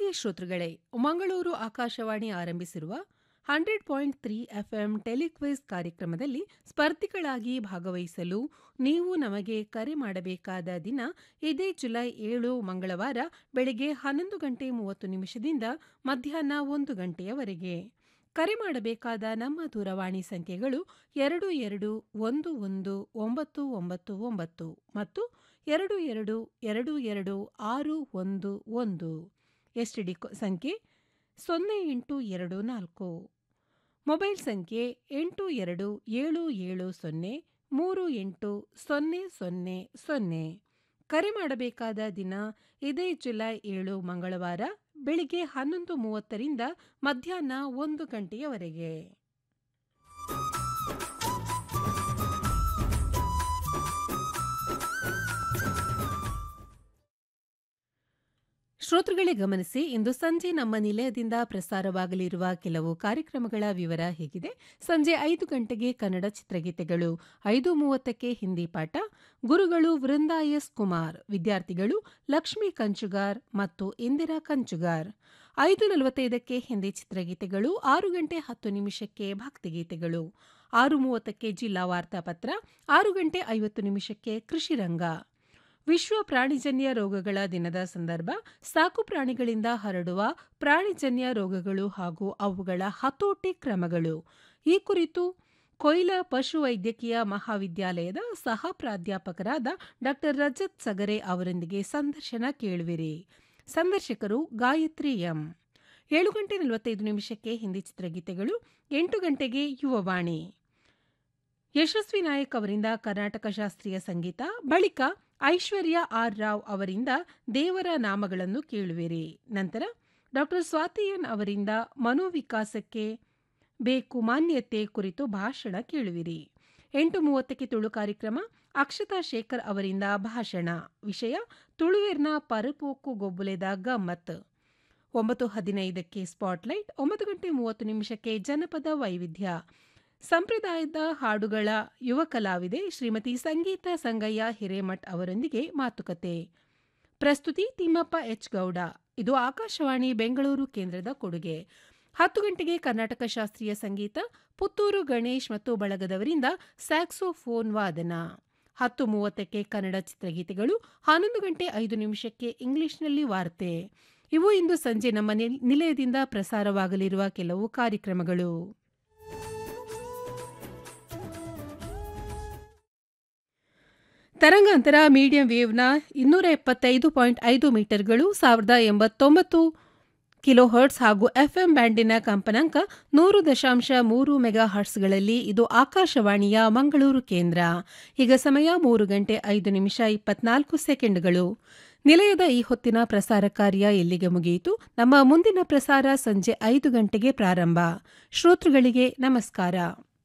ಪ್ರೀತಿಯ ಶ್ರೋತೃಗಳೇ ಮಂಗಳೂರು ಆಕಾಶವಾಣಿ ಆರಂಭಿಸಿರುವ hundred point three FM tele quiz ಕಾರ್ಯಕ್ರಮದಲ್ಲಿ ಸ್ಪರ್ಧಿಗಳಾಗಿ ಭಾಗವಹಿಸಲು ನೀವು ನಮಗೆ ಕರೆ ಮಾಡಬೇಕಾದ ದಿನ ಇದೇ ಜುಲೈ ಏಳು ಮಂಗಳವಾರ ಬೆಳಗ್ಗೆ ಹನ್ನೊಂದು ಗಂಟೆ ಮೂವತ್ತು ನಿಮಿಷದಿಂದ ಮಧ್ಯಾಹ್ನ ಒಂದು ಗಂಟೆಯವರೆಗೆ ಕರೆ ಮಾಡಬೇಕಾದ ನಮ್ಮ ದೂರವಾಣಿ ಸಂಖ್ಯೆಗಳು ಎರಡು ಎರಡು ಒಂದು ಒಂದು ಒಂಬತ್ತು ಒಂಬತ್ತು ಒಂಬತ್ತು ಮತ್ತು ಎರಡು ಎರಡು ಎರಡು ಎರಡು ಆರು ಒಂದು ಒಂದು ಎಸ್ಟಿಡಿ ಸಂಖ್ಯೆ ಸೊನ್ನೆ ಎಂಟು ಎರಡು ನಾಲ್ಕು ಮೊಬೈಲ್ ಸಂಖ್ಯೆ ಎಂಟು ಎರಡು ಏಳು ಏಳು ಸೊನ್ನೆ ಮೂರು ಎಂಟು ಸೊನ್ನೆ ಸೊನ್ನೆ ಸೊನ್ನೆ ಕರೆ ಮಾಡಬೇಕಾದ ದಿನ ಇದೇ ಜುಲೈ ಏಳು ಮಂಗಳವಾರ ಬೆಳಿಗ್ಗೆ ಹನ್ನೊಂದು ಮೂವತ್ತರಿಂದ ಮಧ್ಯಾಹ್ನ ಒಂದು ಗಂಟೆಯವರೆಗೆ ಶ್ರೋತೃಗಳೇ ಗಮನಿಸಿ ಇಂದು ಸಂಜೆ ನಮ್ಮ ನಿಲಯದಿಂದ ಪ್ರಸಾರವಾಗಲಿರುವ ಕೆಲವು ಕಾರ್ಯಕ್ರಮಗಳ ವಿವರ ಹೀಗಿದೆ ಸಂಜೆ ಐದು ಗಂಟೆಗೆ ಕನ್ನಡ ಚಿತ್ರಗೀತೆಗಳು ಐದು ಮೂವತ್ತಕ್ಕೆ ಹಿಂದಿ ಪಾಠ ಗುರುಗಳು ವೃಂದಾ ಎಸ್ ಕುಮಾರ್ ವಿದ್ಯಾರ್ಥಿಗಳು ಲಕ್ಷ್ಮೀ ಕಂಚುಗಾರ್ ಮತ್ತು ಇಂದಿರಾ ಕಂಚುಗಾರ್ ಐದು ನಲವತ್ತೈದಕ್ಕೆ ಹಿಂದಿ ಚಿತ್ರಗೀತೆಗಳು ಆರು ಗಂಟೆ ಹತ್ತು ನಿಮಿಷಕ್ಕೆ ಭಕ್ತಿಗೀತೆಗಳು ಆರು ಮೂವತ್ತಕ್ಕೆ ಜಿಲ್ಲಾ ವಾರ್ತಾಪತ್ರ ಆರು ಗಂಟೆ ಐವತ್ತು ನಿಮಿಷಕ್ಕೆ ಕೃಷಿ ರಂಗ ವಿಶ್ವ ಪ್ರಾಣಿಜನ್ಯ ರೋಗಗಳ ದಿನದ ಸಂದರ್ಭ ಸಾಕು ಪ್ರಾಣಿಗಳಿಂದ ಹರಡುವ ಪ್ರಾಣಿಜನ್ಯ ರೋಗಗಳು ಹಾಗೂ ಅವುಗಳ ಹತೋಟಿ ಕ್ರಮಗಳು ಈ ಕುರಿತು ಕೊಯ್ಲಾ ಪಶು ವೈದ್ಯಕೀಯ ಮಹಾವಿದ್ಯಾಲಯದ ಸಹ ಪ್ರಾಧ್ಯಾಪಕರಾದ ಡಾ ರಜತ್ ಸಗರೆ ಅವರೊಂದಿಗೆ ಸಂದರ್ಶನ ಕೇಳುವಿರಿ ಸಂದರ್ಶಕರು ಗಾಯತ್ರಿ ಎಂ ಏಳು ಗಂಟೆ ನಲವತ್ತೈದು ನಿಮಿಷಕ್ಕೆ ಹಿಂದಿ ಚಿತ್ರಗೀತೆಗಳು ಎಂಟು ಗಂಟೆಗೆ ಯುವವಾಣಿ ಯಶಸ್ವಿ ನಾಯಕ್ ಅವರಿಂದ ಕರ್ನಾಟಕ ಶಾಸ್ತ್ರೀಯ ಸಂಗೀತ ಬಳಿಕ ಐಶ್ವರ್ಯ ಆರ್ ರಾವ್ ಅವರಿಂದ ದೇವರ ನಾಮಗಳನ್ನು ಕೇಳುವಿರಿ ನಂತರ ಡಾ ಸ್ವಾತಿಯನ್ ಅವರಿಂದ ಮನೋವಿಕಾಸಕ್ಕೆ ಬೇಕು ಮಾನ್ಯತೆ ಕುರಿತು ಭಾಷಣ ಕೇಳುವಿರಿ ಎಂಟು ಮೂವತ್ತಕ್ಕೆ ತುಳು ಕಾರ್ಯಕ್ರಮ ಅಕ್ಷತಾ ಶೇಖರ್ ಅವರಿಂದ ಭಾಷಣ ವಿಷಯ ತುಳುವಿರ್ನ ಪರಪೋಕು ಗೊಬ್ಬುಲೆದ ಗಮ್ಮತ್ ಒಂಬತ್ತು ಹದಿನೈದಕ್ಕೆ ಸ್ಪಾಟ್ಲೈಟ್ ಒಂಬತ್ತು ಗಂಟೆ ಮೂವತ್ತು ನಿಮಿಷಕ್ಕೆ ಜನಪದ ವೈವಿಧ್ಯ ಸಂಪ್ರದಾಯದ ಹಾಡುಗಳ ಯುವ ಕಲಾವಿದೆ ಶ್ರೀಮತಿ ಸಂಗೀತ ಸಂಗಯ್ಯ ಹಿರೇಮಠ್ ಅವರೊಂದಿಗೆ ಮಾತುಕತೆ ಪ್ರಸ್ತುತಿ ತಿಮ್ಮಪ್ಪ ಎಚ್ ಗೌಡ ಇದು ಆಕಾಶವಾಣಿ ಬೆಂಗಳೂರು ಕೇಂದ್ರದ ಕೊಡುಗೆ ಹತ್ತು ಗಂಟೆಗೆ ಕರ್ನಾಟಕ ಶಾಸ್ತ್ರೀಯ ಸಂಗೀತ ಪುತ್ತೂರು ಗಣೇಶ್ ಮತ್ತು ಬಳಗದವರಿಂದ ಸ್ಯಾಕ್ಸೋಫೋನ್ ವಾದನ ಹತ್ತು ಮೂವತ್ತಕ್ಕೆ ಕನ್ನಡ ಚಿತ್ರಗೀತೆಗಳು ಹನ್ನೊಂದು ಗಂಟೆ ಐದು ನಿಮಿಷಕ್ಕೆ ಇಂಗ್ಲಿಷ್ನಲ್ಲಿ ವಾರ್ತೆ ಇವು ಇಂದು ಸಂಜೆ ನಮ್ಮ ನಿಲಯದಿಂದ ಪ್ರಸಾರವಾಗಲಿರುವ ಕೆಲವು ಕಾರ್ಯಕ್ರಮಗಳು ತರಂಗಾಂತರ ಮೀಡಿಯಂ ವೇವ್ನ ಇನ್ನೂರ ಎಪ್ಪತ್ತೈದು ಪಾಯಿಂಟ್ ಐದು ಮೀಟರ್ಗಳು ಸಾವಿರದ ಎಂಬತ್ತೊಂಬತ್ತು ಕಿಲೋ ಹರ್ಟ್ಸ್ ಹಾಗೂ ಎಫ್ಎಂ ಬ್ಯಾಂಡಿನ ಕಂಪನಾಂಕ ನೂರು ದಶಾಂಶ ಮೂರು ಮೆಗಾ ಹರ್ಟ್ಸ್ಗಳಲ್ಲಿ ಇದು ಆಕಾಶವಾಣಿಯ ಮಂಗಳೂರು ಕೇಂದ್ರ ಈಗ ಸಮಯ ಮೂರು ಗಂಟೆ ಐದು ನಿಮಿಷ ಇಪ್ಪತ್ನಾಲ್ಕು ಸೆಕೆಂಡ್ಗಳು ನಿಲಯದ ಈ ಹೊತ್ತಿನ ಪ್ರಸಾರ ಕಾರ್ಯ ಎಲ್ಲಿಗೆ ಮುಗಿಯಿತು ನಮ್ಮ ಮುಂದಿನ ಪ್ರಸಾರ ಸಂಜೆ ಐದು ಗಂಟೆಗೆ ಪ್ರಾರಂಭ ಶ್ರೋತೃಗಳಿಗೆ ನಮಸ್ಕಾರ